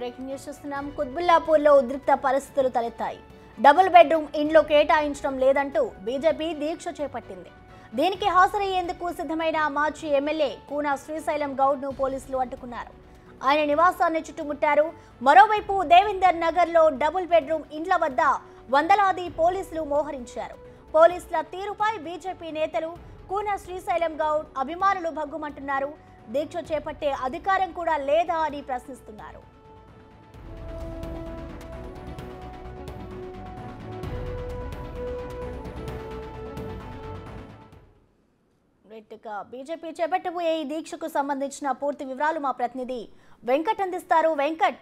breaking news చూస్తున్నాం కుత్బుల్లాపూర్లో ఉద్రిక్త పరిస్థితులు తలెత్తాయి డబుల్ బెడ్రూమ్ ఇండ్లు కేటాయించడం లేదంటూ బీజేపీ దీక్ష చేపట్టింది దీనికి హాజరయ్యేందుకు సిద్ధమైన మాజీ ఎమ్మెల్యే కూనా శ్రీశైలం గౌడ్ను పోలీసులు అడ్డుకున్నారు ఆయన నివాసాన్ని చుట్టుముట్టారు మరోవైపు దేవేందర్ నగర్లో డబుల్ బెడ్రూమ్ ఇండ్ల వద్ద వందలాది పోలీసులు మోహరించారు పోలీసుల తీరుపై బీజేపీ నేతలు కూన శ్రీశైలం గౌడ్ అభిమానులు భగ్గుమంటున్నారు దీక్ష చేపట్టే అధికారం కూడా లేదా అని ప్రశ్నిస్తున్నారు రైట్గా బీజేపీ చేపట్టబోయే ఈ దీక్షకు సంబంధించిన పూర్తి వివరాలు మా ప్రతినిధి వెంకట్ అందిస్తారు వెంకట్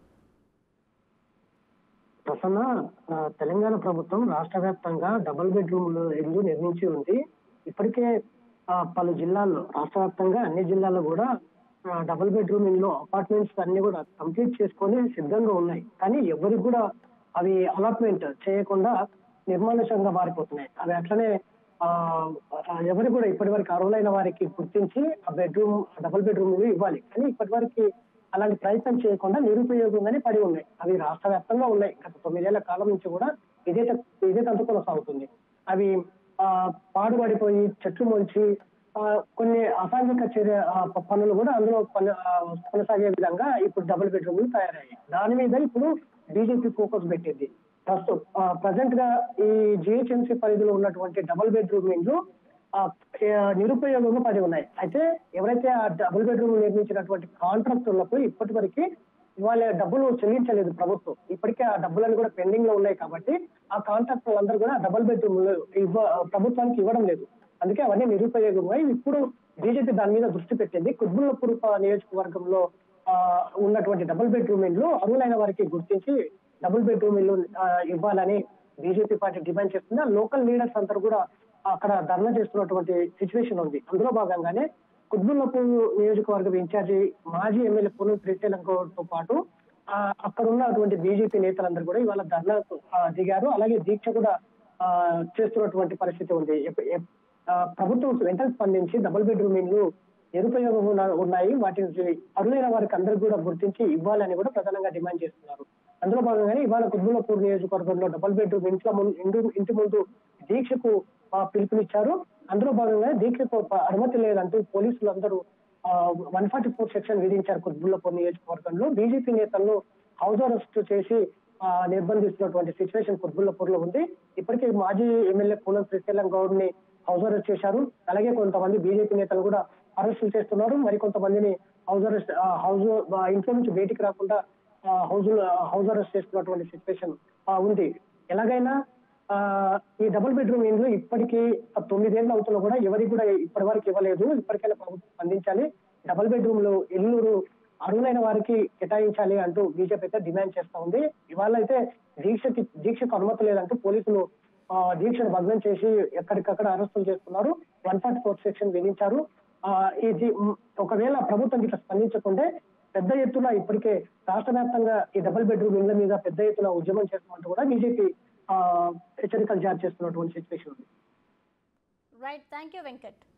ప్రసన్న ఆ, తెలంగాణ ప్రభుత్వం రాష్ట్ర వ్యాప్తంగా డబుల్ బెడ్రూమ్ ఇల్లు నిర్మించి ఉంది ఇప్పటికే ఆ, పలు జిల్లాల్లో రాష్ట్ర వ్యాప్తంగా అన్ని జిల్లాల్లో కూడా ఆ, డబుల్ బెడ్రూమ్ ఇల్లు అపార్ట్మెంట్స్ అన్ని కూడా కంప్లీట్ చేసుకొని సిద్ధంగా ఉన్నాయి కానీ ఎవరికి కూడా అవి అలాట్మెంట్ చేయకుండా నిర్మానుషంగా మారిపోతున్నాయి అవి అట్లనే ఆ ఆ, ఎవరు కూడా ఇప్పటి వరకు అర్హులైన వారికి గుర్తించి ఆ బెడ్రూమ్ డబుల్ బెడ్రూమ్ ఇవ్వాలి కానీ ఇప్పటి వరకు అలాంటి ప్రయత్నం చేయకుండా నిరుపయోగంగానే పడి ఉన్నాయి అవి రాష్ట్ర వ్యాప్తంగా ఉన్నాయి గత తొమ్మిదేళ్ల కాలం నుంచి కూడా ఇదే త- ఇదే తంతు కొనసాగుతుంది అవి ఆ పాడుపడిపోయి చెట్లు మొలిచి ఆ, కొన్ని అసాంఘిక చర్య ఆ, ప- పనులు కూడా అందులో కొన- ఆ, కొనసాగే విధంగా ఇప్పుడు డబుల్ బెడ్రూమ్లు తయారయ్యాయి దాని మీద ఇప్పుడు బీజేపీ ఫోకస్ పెట్టింది ప్రస్తుతం ప్రజెంట్ గా ఈ జిహెచ్ఎంసీ పరిధిలో ఉన్నటువంటి డబుల్ బెడ్రూమ్ ఇండ్లు ఆ, ఏ, నిరుపయోగంగా పడి ఉన్నాయి అయితే ఎవరైతే ఆ డబుల్ బెడ్రూమ్ నిర్మించినటువంటి కాంట్రాక్టర్లకు ఇప్పటి వరకు వాళ్ళ డబ్బులు చెల్లించలేదు ప్రభుత్వం ఇప్పటికే ఆ డబ్బులను కూడా పెండింగ్ లో ఉన్నాయి కాబట్టి ఆ కాంట్రాక్టర్లు అందరూ కూడా డబుల్ బెడ్రూమ్ ఇవ్వ ప్రభుత్వానికి ఇవ్వడం లేదు అందుకే అవన్నీ నిరుపయోగమై ఇప్పుడు బీజేపీ దాని మీద దృష్టి పెట్టింది కుత్బుల్లపూర్ నియోజకవర్గంలో ఆ, ఉన్నటువంటి డబుల్ బెడ్రూమ్ ఇల్లు అర్హులైన వారికి గుర్తించి డబుల్ బెడ్రూమ్ ఇల్లు ఆ, ఇవ్వాలని బీజేపీ పార్టీ డిమాండ్ చేస్తుంది ఆ లోకల్ లీడర్స్ అందరూ కూడా అక్కడ ధర్నా చేస్తున్నటువంటి సిచ్యువేషన్ ఉంది అందులో భాగంగానే కుత్బుల్లపూర్ నియోజకవర్గం ఇన్ఛార్జి మాజీ ఎమ్మెల్యే పూనం శ్రీశైలంతో పాటు ఆ, అక్కడ ఉన్నటువంటి బీజేపీ నేతలందరూ కూడా ఇవాళ ధర్నా దిగారు అలాగే దీక్ష కూడా ఆ, చేస్తున్నటువంటి పరిస్థితి ఉంది ఎప్ప- ఎప్- ఆ, ప్రభుత్వం వెంటనే స్పందించి డబుల్ బెడ్రూమ్ ఇల్లు నిరుపయోగం ఉన్న- ఉన్నాయి వాటిని అరులైన వారికి అందరికి కూడా గుర్తించి ఇవ్వాలని కూడా ప్రధానంగా డిమాండ్ చేస్తున్నారు అందులో భాగంగానే ఇవాళ కుద్బులపూర్ నియోజకవర్గంలో డబుల్ బెడ్రూమ్ ఇంట్లో ముందు ఇంటి ఇంటి ముందు దీక్షకు ఆ, పిలుపునిచ్చారు అందులో భాగంగా దీక్షకు ప- అనుమతి లేదంటూ పోలీసులు అందరూ వన్ ఫార్టీ ఫోర్ సెక్షన్ విధించారు కుద్బుల్లపూర్ నియోజకవర్గంలో బీజేపీ నేతలను హౌస్ అరెస్ట్ చేసి ఆ, నిర్బంధిస్తున్నటువంటి సిచ్యువేషన్ కుత్బుల్లపూర్ లో ఉంది ఇప్పటికే మాజీ ఎమ్మెల్యే పూనం శ్రీశైలం గౌడ్ ని హౌస్ అరెస్ట్ చేశారు అలాగే కొంతమంది బీజేపీ నేతలు కూడా అరెస్టులు చేస్తున్నారు మరి కొంతమందిని హౌస్ అరెస్ట్ ఆ, హౌస్ ఆ, ఇంట్లో నుంచి బయటికి రాకుండా ఆ, హౌస్ హౌస్ అరెస్ట్ చేస్తున్నటువంటి సిచ్యువేషన్ ఉంది ఎలాగైనా ఆ, ఈ డబుల్ బెడ్రూమ్ ఇండ్లు ఇప్పటికీ తొమ్మిదేళ్ళు అవుతున్నా కూడా ఎవరికి కూడా ఇప్పటి వరకు ఇవ్వలేదు ఇప్పటికైనా ప్రభుత్వం స్పందించాలి డబుల్ బెడ్రూమ్ లో ఇల్లు అర్హులైన వారికి కేటాయించాలి అంటూ బీజేపీ అయితే డిమాండ్ చేస్తా ఉంది ఇవాళ అయితే దీక్షకి దీక్షకు అనుమతి లేదంటూ పోలీసులు ఆ, దీక్షను భగ్నం చేసి ఎక్కడికక్కడ అరెస్టులు చేస్తున్నారు వన్ ఫార్టీ ఫోర్ సెక్షన్ విధించారు ఆ, ఇది మ్, ఒకవేళ ప్రభుత్వం ఇట్లా స్పందించకుంటే పెద్ద ఎత్తున ఇప్పటికే రాష్ట్ర వ్యాప్తంగా ఈ డబుల్ బెడ్రూమ్ ఇళ్ల మీద పెద్ద ఎత్తున ఉద్యమం చేస్తామంటూ కూడా బీజేపీ హెచ్చరికలు జారీ చేస్తున్నటువంటి సిచ్యువేషన్ ఉంది రైట్ థ్యాంక్ యూ వెంకట్